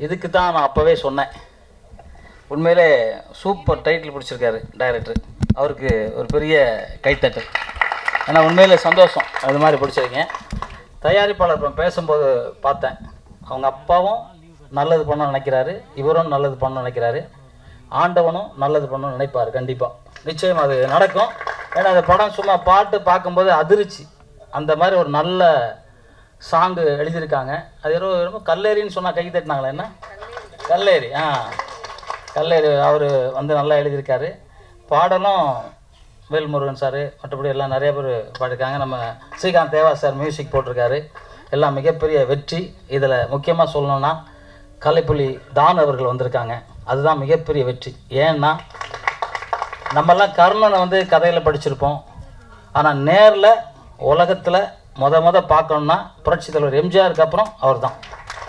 இதுக்கு தான் நான் அப்போவே சொன்னேன் உண்மையிலே சூப்பர் டைட்டில் பிடிச்சிருக்காரு டைரக்டர் அவருக்கு ஒரு பெரிய கைத்தட்டல் ஏன்னா உண்மையிலே சந்தோஷம் அது மாதிரி பிடிச்சிருக்கீங்க தயாரிப்பாளர் இப்போ பேசும்போது பார்த்தேன் அவங்க அப்பாவும் நல்லது பண்ண நினைக்கிறாரு இவரும் நல்லது பண்ண நினைக்கிறாரு ஆண்டவனும் நல்லது பண்ண நினைப்பார் கண்டிப்பாக நிச்சயம் அது நடக்கும் ஏன்னா அந்த படம் சும்மா பாட்டு பார்க்கும்போது அதிர்ச்சி அந்த மாதிரி ஒரு நல்ல சாங்கு எழுதியிருக்காங்க அது ஏதோ என்னமோ கல்லேரின்னு சொன்னால் கை தட்டினாங்களே என்ன கல்லேரி ஆ கல்லேரி அவர் வந்து நல்லா எழுதியிருக்காரு பாடலும் வேல்முருகன் சார் மற்றபடி எல்லாம் நிறைய பேர் பாடிருக்காங்க நம்ம ஸ்ரீகாந்த் தேவா சார் மியூசிக் போட்டிருக்காரு எல்லாம் மிகப்பெரிய வெற்றி இதில் முக்கியமாக சொல்லணும்னா கலைப்புலி தான் அவர்கள் வந்திருக்காங்க அதுதான் மிகப்பெரிய வெற்றி ஏன்னா நம்மெல்லாம் கர்ணனை வந்து கதையில் படிச்சிருப்போம் ஆனால் நேரில் உலகத்தில் முத முத பார்க்கணுன்னா புரட்சி தலைவர் எம்ஜிஆருக்கு அப்புறம் அவர் தான்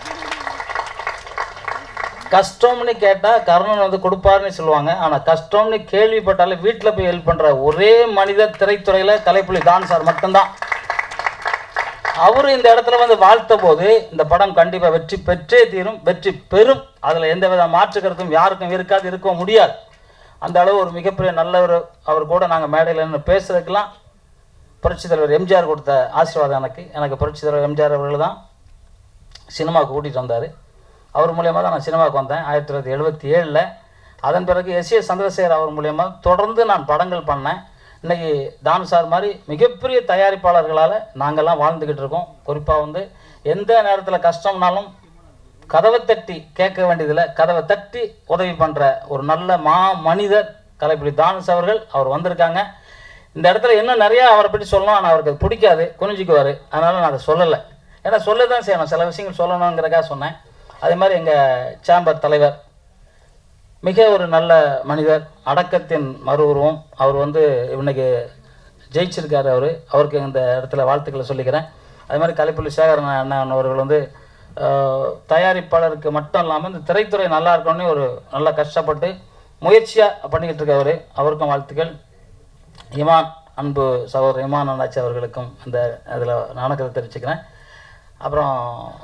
கஷ்டம்னு கேட்டால் கர்ணன் வந்து கொடுப்பாருன்னு சொல்லுவாங்க ஆனால் கஷ்டம்னு கேள்விப்பட்டாலே வீட்டில் போய் ஹெல்ப் பண்ணுற ஒரே மனிதர் திரைத்துறையில் கலைப்புலி தான் சார் மட்டும்தான் அவர் இந்த இடத்துல வந்து வாழ்த்த போது இந்த படம் கண்டிப்பாக வெற்றி பெற்றே தீரும் வெற்றி பெறும் அதில் எந்த வித மாற்று கருத்தும் யாருக்கும் இருக்காது இருக்கவும் முடியாது அந்த அளவு ஒரு மிகப்பெரிய நல்லவர் அவர் கூட நாங்கள் மேடையில் நின்று பேசுறதுக்கெல்லாம் புரட்சி தலைவர் எம்ஜிஆர் கொடுத்த ஆசீர்வாதம் எனக்கு எனக்கு புரட்சி தலைவர் எம்ஜிஆர் அவர்கள் தான் சினிமாவுக்கு கூட்டிகிட்டு வந்தார் அவர் மூலியமாக தான் நான் சினிமாவுக்கு வந்தேன் ஆயிரத்தி தொள்ளாயிரத்தி எழுபத்தி ஏழில் அதன் பிறகு எஸ் ஏ சந்திரசேகர் அவர் மூலியமாக தொடர்ந்து நான் படங்கள் பண்ணேன் இன்னைக்கு டான் சார் மாதிரி மிகப்பெரிய தயாரிப்பாளர்களால் நாங்கள்லாம் வாழ்ந்துக்கிட்டு இருக்கோம் குறிப்பாக வந்து எந்த நேரத்தில் கஷ்டம்னாலும் கதவை தட்டி கேட்க வேண்டியதில்லை கதவை தட்டி உதவி பண்ணுற ஒரு நல்ல மா மனிதர் கலைப்புலி தானஸ் அவர்கள் அவர் வந்திருக்காங்க இந்த இடத்துல இன்னும் நிறையா அவரை பற்றி சொல்லணும் ஆனால் அவருக்கு அது பிடிக்காது குனிஞ்சிக்குவார் அதனால் நான் அதை சொல்லலை ஏன்னா சொல்ல தான் செய்யணும் சில விஷயங்கள் சொல்லணுங்கிறக்காக சொன்னேன் அதே மாதிரி எங்கள் சேம்பர் தலைவர் மிக ஒரு நல்ல மனிதர் அடக்கத்தின் மறு உருவம் அவர் வந்து இன்னைக்கு ஜெயிச்சிருக்காரு அவர் அவருக்கு இந்த இடத்துல வாழ்த்துக்களை சொல்லிக்கிறேன் அதே மாதிரி கலைப்புள்ளி சேகரன் அண்ணன் அவர்கள் வந்து ஆஹ், தயாரிப்பாளருக்கு மட்டும் இல்லாமல் இந்த திரைத்துறை நல்லா இருக்கணும்னு ஒரு நல்லா கஷ்டப்பட்டு முயற்சியாக பண்ணிக்கிட்டு இருக்கவர் அவருக்கும் வாழ்த்துக்கள் இமான் அன்பு சகோதரர் இமான் அண்ணாச்சி அவர்களுக்கும் இந்த அதில் நாணக்கத்தை தெரிவிச்சுக்கிறேன் அப்புறம்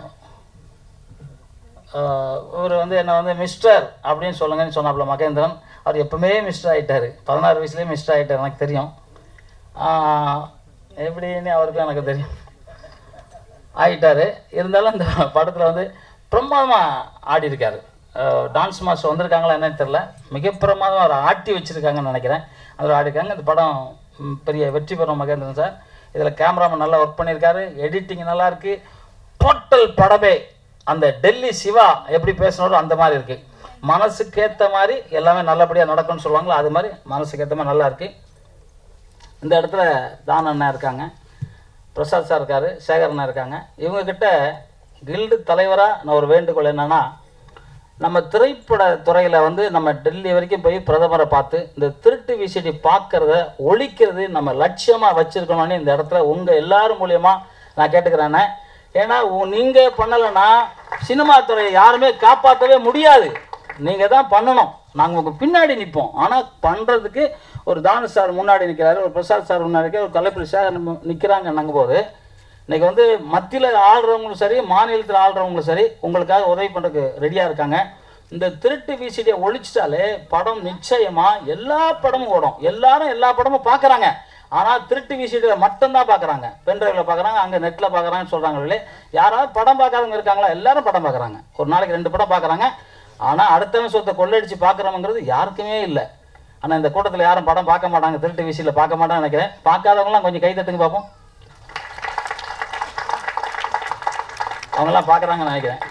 இவர் வந்து என்ன வந்து மிஸ்டர் அப்படின்னு சொல்லுங்கன்னு சொன்னாப்புல மகேந்திரன் அவர் எப்பவுமே மிஸ்டர் ஆயிட்டாரு பதினாறு வயசுலேயே மிஸ்டர் ஆயிட்டார் எனக்கு தெரியும் ஆஹ் எப்படின்னு அவருக்கும் எனக்கு தெரியும் ஆகிட்டாரு இருந்தாலும் இந்த படத்தில் வந்து பிரமாதமாக ஆடி இருக்காரு டான்ஸ் மாஸ்டர் வந்திருக்காங்களா என்னன்னு தெரில மிக பிரமாதமாக அவர் ஆட்டி வச்சுருக்காங்கன்னு நினைக்கிறேன் அதில் ஆடிருக்காங்க இந்த படம் ம், பெரிய வெற்றி பெறும் மகேந்திரன் சார் இதில் கேமராமேன் நல்லா ஒர்க் பண்ணியிருக்காரு எடிட்டிங் நல்லா இருக்கு டோட்டல் படமே அந்த டெல்லி சிவா எப்படி பேசினாரோ அந்த மாதிரி இருக்கு மனசுக்கு ஏற்ற மாதிரி எல்லாமே நல்லபடியாக நடக்கும்னு சொல்லுவாங்களோ அது மாதிரி மனசுக்கு ஏற்ற மாதிரி நல்லா இருக்கு இந்த இடத்துல தான் அண்ணா இருக்காங்க பிரசாத் சார் இருக்காரு சேகர் அண்ணா இருக்காங்க இவங்க கிட்ட கில்டு தலைவராக நான் ஒரு வேண்டுகோள் என்னன்னா நம்ம திரைப்பட துறையில் வந்து நம்ம டெல்லி வரைக்கும் போய் பிரதமரை பார்த்து இந்த திருட்டு விசிடி பார்க்கறத ஒழிக்கிறது நம்ம லட்சியமாக வச்சிருக்கணும்னு இந்த இடத்துல உங்கள் எல்லாரும் மூலியமா நான் கேட்டுக்கிறேன்னே ஏன்னா நீங்கள் பண்ணலைன்னா சினிமா துறையை யாருமே காப்பாற்றவே முடியாது நீங்கள் தான் பண்ணணும் நாங்கள் உங்கள் பின்னாடி நிற்போம் ஆனால் பண்ணுறதுக்கு ஒரு தானு சார் முன்னாடி நிற்கிறாரு ஒரு பிரசாத் சார் முன்னாடி நிற்கிறாரு, ஒரு கலைப்புலி சார் நிற்கிறாங்க போது இன்னைக்கு வந்து மத்தியில் ஆள்றவங்களும் சரி மாநிலத்தில் ஆள்றவங்களும் சரி உங்களுக்காக உதவி பண்ணுறதுக்கு ரெடியாக இருக்காங்க இந்த திருட்டு விசிடியை ஒழிச்சிட்டாலே படம் நிச்சயமாக எல்லா படமும் ஓடும் எல்லாரும் எல்லா படமும் பார்க்குறாங்க ஆனால் திருட்டு விசிடியில் மட்டும்தான் பார்க்குறாங்க பென்ட்ரைவில் பார்க்குறாங்க அங்கே நெட்டில் பார்க்குறாங்கன்னு சொல்கிறாங்களே யாராவது படம் பார்க்காதவங்க இருக்காங்களா எல்லாரும் படம் பார்க்குறாங்க ஒரு நாளைக்கு ரெண்டு படம் பார்க்குறாங்க ஆனால் அடுத்தவன் சொத்தை கொள்ளடிச்சு பார்க்குறவங்கிறது யாருக்குமே இல்லை ஆனால் இந்த கூட்டத்தில் யாரும் படம் பார்க்க மாட்டாங்க திருட்டு விசியில் பார்க்க மாட்டாங்கன்னு நினைக்கிறேன் பார்க்காதவங்களாம் கொஞ்சம் கை தட்டுங்க பார்ப்போம் அவங்கெல்லாம் பார்க்குறாங்கன்னு நினைக்கிறேன்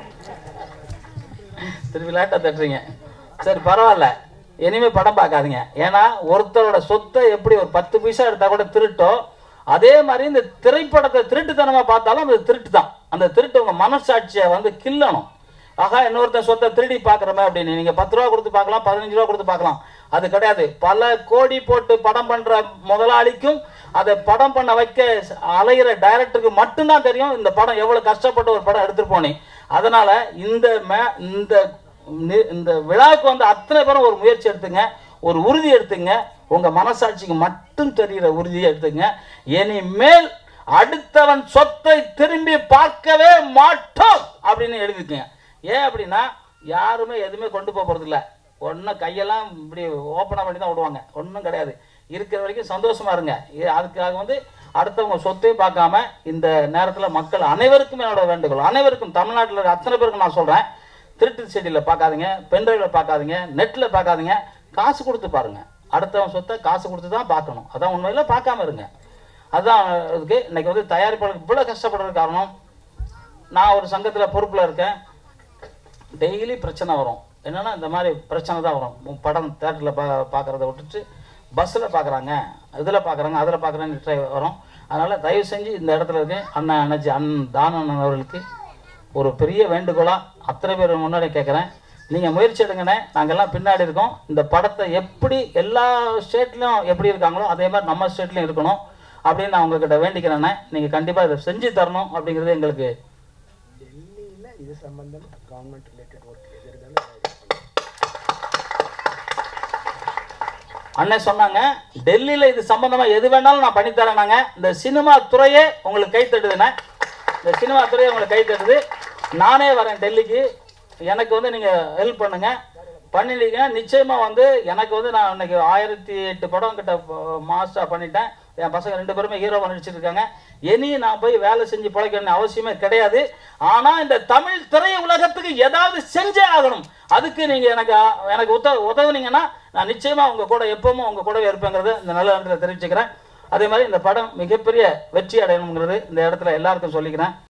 திருப்பி லேட்டாக தட்டுறீங்க சரி பரவாயில்ல இனிமே படம் பார்க்காதீங்க ஏன்னா ஒருத்தரோட சொத்தை எப்படி ஒரு பத்து பைசா எடுத்தா கூட திருட்டோ அதே மாதிரி இந்த திரைப்படத்தை திருட்டுத்தனமா பார்த்தாலும் அது திருட்டு தான் அந்த திருட்டு உங்க மனசாட்சியை வந்து கில்லணும் ஆகா இன்னொருத்தன் சொத்தை திருடி பார்க்குறமே அப்படின்னு நீங்க பத்து ரூபா கொடுத்து பார்க்கலாம் பதினஞ்சு ரூபா கொடுத்து பார்க்கலாம் அது கிடையாது பல கோடி போட்டு படம் பண்ற முதலாளிக்கும் அதை படம் பண்ண வைக்க அலைகிற டைரக்டருக்கு மட்டும்தான் தெரியும் இந்த படம் எவ்வளவு கஷ்டப்பட்டு ஒரு படம் எடுத்துட்டு போனேன் அதனால இந்த மே- இந்த நி- இந்த விழாவுக்கு வந்து அத்தனை பேரும் ஒரு முயற்சி எடுத்துங்க ஒரு உறுதி எடுத்துங்க உங்க மனசாட்சிக்கு மட்டும் தெரிகிற உறுதியை எடுத்துங்க இனிமேல் அடுத்தவன் சொத்தை திரும்பி பார்க்கவே மாட்டோம் அப்படின்னு எழுதிக்கங்க ஏன் அப்படின்னா யாருமே எதுவுமே கொண்டு போக போகிறது இல்லை ஒன்றும் கையெல்லாம் இப்படி ஓப்பனாக பண்ணி தான் விடுவாங்க ஒன்றும் கிடையாது இருக்கிற வரைக்கும் சந்தோஷமா இருங்க இது அதுக்காக வந்து அடுத்தவங்க சொத்தையும் பார்க்காம இந்த நேரத்தில் மக்கள் அனைவருக்கும் என்னோட வேண்டுகோள் அனைவருக்கும் தமிழ்நாட்டில் இருக்க அத்தனை பேருக்கும் நான் சொல்கிறேன் திருட்டு செடியில் பார்க்காதீங்க பென்ட்ரைவில் பார்க்காதீங்க நெட்டில் பார்க்காதீங்க காசு கொடுத்து பாருங்க அடுத்தவன் சொத்தை காசு கொடுத்து தான் பார்க்கணும் அதான் உண்மையில் பார்க்காம இருங்க அதுதான் இதுக்கு இன்னைக்கு வந்து தயாரிப்பாளருக்கு இவ்வளோ கஷ்டப்படுறது காரணம் நான் ஒரு சங்கத்தில் பொறுப்பில் இருக்கேன் டெய்லி பிரச்சனை வரும் என்னன்னா இந்த மாதிரி பிரச்சனை தான் வரும் உம் படம் தேட்டரில் பா பார்க்குறத விட்டுட்டு பஸ்ஸில் பார்க்குறாங்க இதில் பார்க்குறாங்க அதில் பார்க்குறாங்க வரும் அதனால் தயவு செஞ்சு இந்த இடத்துல இருக்கு அண்ணன் அண்ணாச்சி அண்ணன் தான அண்ணன் அவர்களுக்கு ஒரு பெரிய வேண்டுகோளாக அத்தனை பேர் முன்னாடி கேட்குறேன் நீங்கள் முயற்சி எடுங்கண்ணே நாங்கள்லாம் பின்னாடி இருக்கோம் இந்த படத்தை எப்படி எல்லா ஸ்டேட்லையும் எப்படி இருக்காங்களோ அதே மாதிரி நம்ம ஸ்டேட்லையும் இருக்கணும் அப்படின்னு நான் உங்ககிட்ட வேண்டிக்கிறேண்ணே நீங்கள் கண்டிப்பாக இதை செஞ்சு தரணும் அப்படிங்கிறது எங்களுக்கு டெல்லியில் இது சம்பந்தம் கவர்மெண்ட் ரிலேட்டட் ஒர்க் எது இருந்தாலும் அண்ணன் சொன்னாங்க டெல்லியில் இது சம்பந்தமா எது வேணாலும் நான் பண்ணித்தரேனாங்க இந்த சினிமா துறையே உங்களுக்கு கை தட்டுதுண்ணே இந்த சினிமா துறையே உங்களுக்கு கை தட்டுது நானே வரேன் டெல்லிக்கு எனக்கு வந்து நீங்கள் ஹெல்ப் பண்ணுங்க பண்ணிட்டீங்க நிச்சயமா வந்து எனக்கு வந்து நான் இன்னைக்கு ஆயிரத்தி எட்டு படம் கிட்ட மாஸ்டர் பண்ணிட்டேன் என் பசங்க ரெண்டு பேருமே ஹீரோவாக நடிச்சிருக்காங்க இனி நான் போய் வேலை செஞ்சு பிழைக்கணும்னு அவசியமே கிடையாது ஆனா இந்த தமிழ் திரை உலகத்துக்கு ஏதாவது செஞ்சே ஆகணும் அதுக்கு நீங்க எனக்கு எனக்கு உத உதவுனீங்கன்னா நான் நிச்சயமா உங்க கூட எப்பவுமே உங்க கூடவே இருப்பேங்கிறத இந்த நல்ல நேரத்தில் தெரிவிச்சுக்கிறேன் அதே மாதிரி இந்த படம் மிகப்பெரிய வெற்றி அடையணுங்கிறது இந்த இடத்துல எல்லாருக்கும் சொல்லிக்கிறேன்